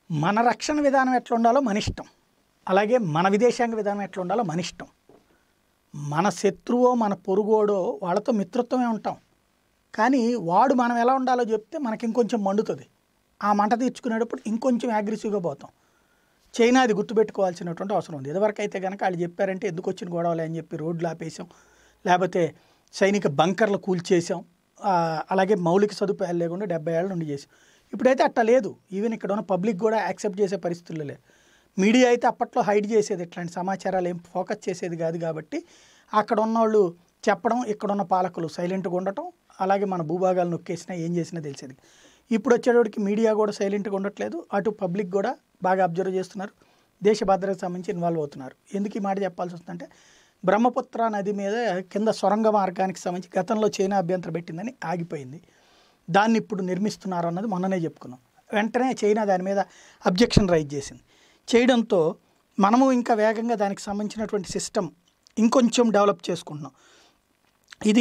మన రక్షణ విధానం ఎట్లా ఉండాలో మన ఇష్టం అలాగే మన విదేశాంగ విధానం ఎట్లా ఉండాలో మన ఇష్టం మన శత్రువో మన పొరుగోడో వాళ్ళతో మిత్రత్వమే ఉంటాం కానీ వాడు మనం ఎలా ఉండాలో చెప్తే మనకి ఇంకొంచెం మండుతుంది ఆ మంట తీర్చుకునేటప్పుడు ఇంకొంచెం అగ్రెసివ్గా పోతాం చైనా అది గుర్తుపెట్టుకోవాల్సినటువంటి అవసరం ఉంది ఇదివరకు అయితే కనుక వాళ్ళు చెప్పారంటే ఎందుకు వచ్చిన గొడవలే అని చెప్పి రోడ్లు ఆపేసాం లేకపోతే సైనిక బంకర్లు కూల్చేసాం ఆ, అలాగే మౌలిక సదుపాయాలు లేకుండా డెబ్బై ఏళ్ళ నుండి చేసాం ఇప్పుడైతే అట్లా లేదు ఈవెన్ ఇక్కడ ఉన్న పబ్లిక్ కూడా యాక్సెప్ట్ చేసే పరిస్థితుల్లో లేదు మీడియా అయితే అప్పట్లో హైడ్ చేసేది ఇట్లాంటి సమాచారాలు ఏం ఫోకస్ చేసేది కాదు కాబట్టి అక్కడ ఉన్నవాళ్ళు చెప్పడం ఇక్కడ ఉన్న పాలకులు సైలెంట్గా ఉండటం అలాగే మన భూభాగాలు నొక్కేసినా ఏం చేసినా తెలిసేది ఇప్పుడు వచ్చేటోడికి మీడియా కూడా సైలెంట్గా ఉండట్లేదు అటు పబ్లిక్ కూడా బాగా అబ్జర్వ్ చేస్తున్నారు దేశ భద్రతకు సంబంధించి ఇన్వాల్వ్ అవుతున్నారు ఎందుకు ఈ మాట చెప్పాల్సి వస్తుందంటే బ్రహ్మపుత్ర నది మీద కింద సొరంగ మార్గానికి సంబంధించి గతంలో చైనా అభ్యంతరం పెట్టిందని ఆగిపోయింది దాన్ని ఇప్పుడు నిర్మిస్తున్నారు అన్నది మొన్ననే చెప్పుకున్నాం వెంటనే చైనా దాని మీద అబ్జెక్షన్ రైజ్ చేసింది చేయడంతో మనము ఇంకా వేగంగా దానికి సంబంధించినటువంటి సిస్టమ్ ఇంకొంచెం డెవలప్ చేసుకుంటున్నాం ఇది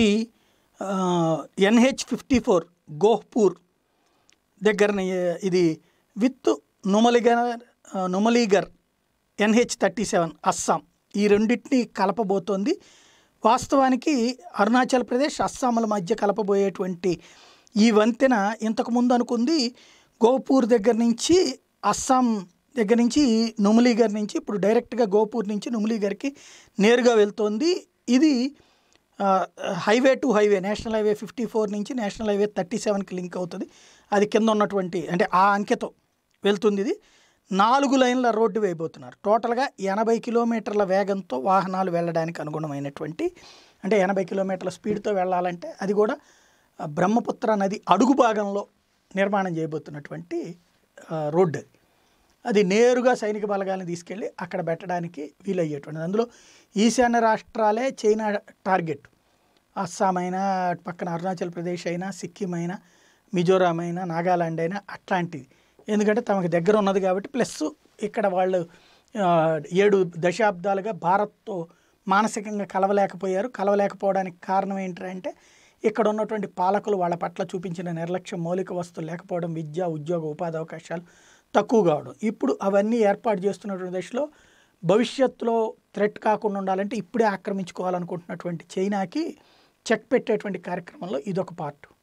ఎన్హెచ్ ఫిఫ్టీ ఫోర్ గోహ్పూర్ దగ్గర ఇది విత్ నుమలిగర్ ఆ, Numaligarh NH thirty seven Assam ఈ రెండింటిని కలపబోతోంది వాస్తవానికి అరుణాచల్ ప్రదేశ్ అస్సాంల మధ్య కలపబోయేటువంటి ఈ వంతెన ఇంతకుముందు అనుకుంది గోపూర్ దగ్గర నుంచి అస్సాం దగ్గర నుంచి నుమలీగర్ నుంచి ఇప్పుడు డైరెక్ట్గా గోపూర్ నుంచి నుమలీగర్కి నేరుగా వెళ్తోంది ఇది ఆ, highway to highway national highway fifty four నుంచి నేషనల్ హైవే థర్టీ సెవెన్కి లింక్ అవుతుంది అది కింద ఉన్నటువంటి అంటే ఆ అంకెతో వెళ్తుంది ఇది నాలుగు లైన్ల రోడ్డు వేయబోతున్నారు టోటల్గా ఎనభై కిలోమీటర్ల వేగంతో వాహనాలు వెళ్ళడానికి అనుగుణమైనటువంటి అంటే ఎనభై కిలోమీటర్ల స్పీడ్తో వెళ్ళాలంటే అది కూడా ఆ, బ్రహ్మపుత్ర నది అడుగు భాగంలో నిర్మాణం చేయబోతున్నటువంటి ఆ, రోడ్డు అది అది నేరుగా సైనిక బలగాలను తీసుకెళ్ళి అక్కడ పెట్టడానికి వీలయ్యేటువంటిది అందులో ఈశాన్య రాష్ట్రాలే చైనా టార్గెట్ అస్సాం అయినా అటు పక్కన అరుణాచల్ ప్రదేశ్ అయినా సిక్కిం అయినా మిజోరాం అయినా నాగాలాండ్ అయినా అట్లాంటిది ఎందుకంటే తమకు దగ్గర ఉన్నది కాబట్టి ప్లస్ ఇక్కడ వాళ్ళు ఆ, ఏడు దశాబ్దాలుగా భారత్తో మానసికంగా కలవలేకపోయారు కలవలేకపోవడానికి కారణం ఏంటంటే ఇక్కడ ఉన్నటువంటి పాలకులు వాళ్ళ పట్ల చూపించిన నిర్లక్ష్యం మౌలిక వస్తువులు లేకపోవడం విద్య ఉద్యోగ ఉపాధి అవకాశాలు తక్కువ కావడం ఇప్పుడు అవన్నీ ఏర్పాటు చేస్తున్నటువంటి దశలో భవిష్యత్తులో థ్రెట్ కాకుండా ఉండాలంటే ఇప్పుడే ఆక్రమించుకోవాలనుకుంటున్నటువంటి చైనాకి చెక్ పెట్టేటువంటి కార్యక్రమంలో ఇదొక పార్ట్